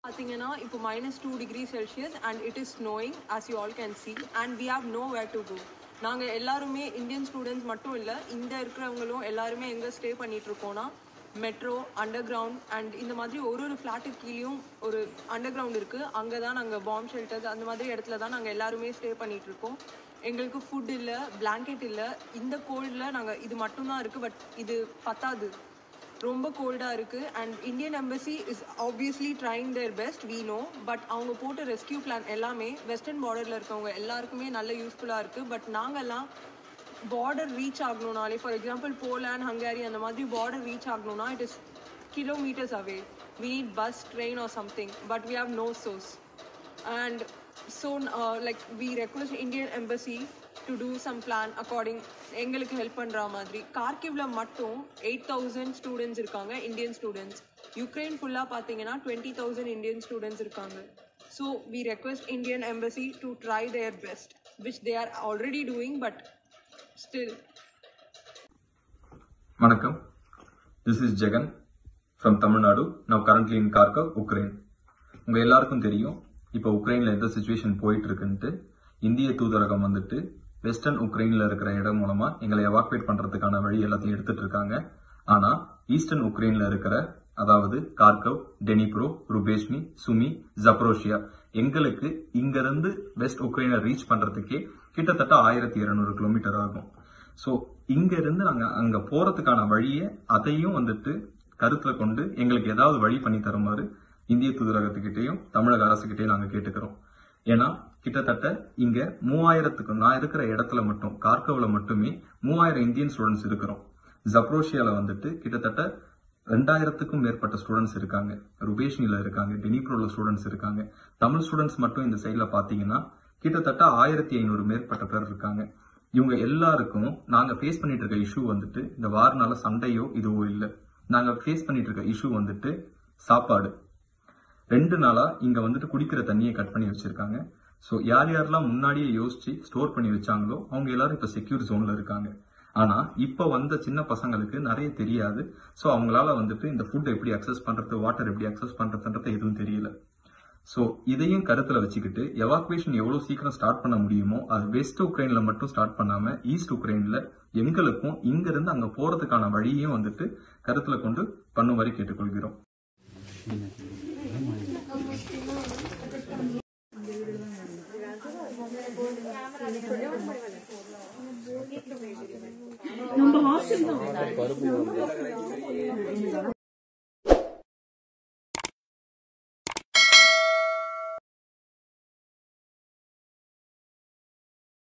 பார்த்தீங்கன்னா இப்போ minus two degree Celsius and it is snowing as you all can see and we have nowhere to go நாங்கள் எல்லாருமே Indian students மட்டும் இல்லை இந்த இருக்கிறவங்களும் எல்லாருமே எங்கே ஸ்டே பண்ணிட்டு இருக்கோம்னா மெட்ரோ அண்டர் கிரவுண்ட் அண்ட் இந்த மாதிரி ஒரு ஒரு ஃப்ளாட்டுக்கு கீழேயும் ஒரு அண்டர் கிரவுண்ட் இருக்குது அங்கே தான் நாங்கள் பாம் ஷெல்டர்ஸ் அந்த மாதிரி இடத்துல தான் நாங்கள் எல்லாருமே ஸ்டே பண்ணிட்டு இருக்கோம் எங்களுக்கு ஃபுட் இல்லை blanket இல்லை இந்த கோல்டில் நாங்கள் இது மட்டும்தான் இருக்குது பட் இது பத்தாது ரொம்ப கோல்டாக இருக்குது and Indian embassy is obviously trying their best we know but அவங்க போட்ட ரெஸ்கியூ பிளான் எல்லாமே வெஸ்டர்ன் பார்டரில் இருக்கவங்க எல்லாருக்குமே நல்ல யூஸ்ஃபுல்லாக இருக்குது பட் நாங்கெல்லாம் பார்டர் ரீச் ஆகணும்னாலே ஃபார் எக்ஸாம்பிள் போலாண்ட் ஹங்கேரி அந்த மாதிரி பார்டர் ரீச் ஆகணும்னா it is kilometres away we need bus train or something but we have no source and so uh, like we request indian embassy to do some plan according எங்களுக்கு help பண்ற மாதிரி கார்கிவ்ல மட்டும் eight thousand students இருக்காங்க Indian students Ukraine ஃபுல்லா பாத்தீங்கன்னா twenty thousand Indian students இருக்காங்க so we request Indian embassy to try their best which they are already doing but still வணக்கம் this is Jagan from Tamil Nadu now currently in கார்கவ் Ukraine உங்க எல்லாருக்கும் தெரியும் இப்போ உக்ரைன்ல எந்த சுச்சுவேஷன் போயிட்டு இருக்குன்ட்டு இந்திய தூதரகம் வந்துட்டு வெஸ்டர்ன் உக்ரைன்ல இருக்கிற இடம் மூலமா எங்களை எவாக்குவேட் பண்றதுக்கான வழி எல்லாத்தையும் எடுத்துட்டு இருக்காங்க ஆனா ஈஸ்டர்ன் உக்ரைன்ல இருக்கிற அதாவது கார்கவ் டெனிப்ரோ ருபேஷ்னி சுமி ஜப்ரோஷியா எங்களுக்கு இங்க இருந்து வெஸ்ட் உக்ரைனை ரீச் பண்றதுக்கே கிட்டத்தட்ட ஆயிரத்தி இருநூறு கிலோமீட்டர் ஆகும் சோ இங்க இருந்து நாங்க அங்க போறதுக்கான வழியை அதையும் வந்துட்டு கருத்துல கொண்டு எங்களுக்கு ஏதாவது வழி பண்ணி தருமாறு இந்திய தூதரகத்துக்கிட்டையும் தமிழக அரசுகிட்டையும் நாங்க கேட்டுக்கிறோம் ஏன்னா கிட்டத்தட்ட இங்க மூவாயிரத்துக்கு நான் இருக்கிற இடத்துல மட்டும் கார்கவ்ல மட்டுமே மூவாயிரம் இந்தியன் ஸ்டூடெண்ட்ஸ் இருக்கிறோம் ஜப்ரோஷியால வந்துட்டு கிட்டத்தட்ட ரெண்டாயிரத்துக்கும் மேற்பட்ட ஸ்டூடெண்ட்ஸ் இருக்காங்க ருபேஷ்னில இருக்காங்க டெனிப்ரோல ஸ்டூடெண்ட்ஸ் இருக்காங்க தமிழ் ஸ்டூடெண்ட்ஸ் மட்டும் இந்த சைட்ல பாத்தீங்கன்னா கிட்டத்தட்ட ஆயிரத்தி ஐநூறு மேற்பட்ட பேர் இருக்காங்க இவங்க எல்லாருக்கும் நாங்க ஃபேஸ் பண்ணிட்டு இருக்க இஷ்யூ வந்துட்டு இந்த வாரனால சண்டையோ இதுவோ இல்ல நாங்க ஃபேஸ் பண்ணிட்டு இருக்க இஷ்யூ வந்துட்டு சாப்பாடு ரெண்டு நாளா இங்க வந்துட்டு குடிக்கிற தண்ணியை கட் பண்ணி வச்சிருக்காங்க சோ யார் யாரெல்லாம் முன்னாடியே யோசிச்சு ஸ்டோர் பண்ணி வச்சாங்களோ அவங்க எல்லாரும் இப்ப செக்யூர் ஜோன்ல இருக்காங்க ஆனா இப்ப வந்த சின்ன பசங்களுக்கு நிறைய தெரியாது சோ அவங்களால வந்துட்டு இந்த ஃபுட் எப்படி அக்சஸ் பண்றது வாட்டர் எப்படி அக்சஸ் பண்றதுன்றது எதுவும் தெரியல சோ இதையும் கருத்துல வச்சுக்கிட்டு எவாக்குவேஷன் எவ்வளவு சீக்கிரம் ஸ்டார்ட் பண்ண முடியுமோ அது வெஸ்ட் உக்ரைன்ல மட்டும் ஸ்டார்ட் பண்ணாம ஈஸ்ட் உக்ரைன்ல எங்களுக்கும் இங்க இருந்து அங்க போறதுக்கான வழியையும் வந்துட்டு கருத்துல கொண்டு பண்ணுமாறு கேட்டுக்கொள்கிறோம் நம்ம ஹாஸ்டல் தான்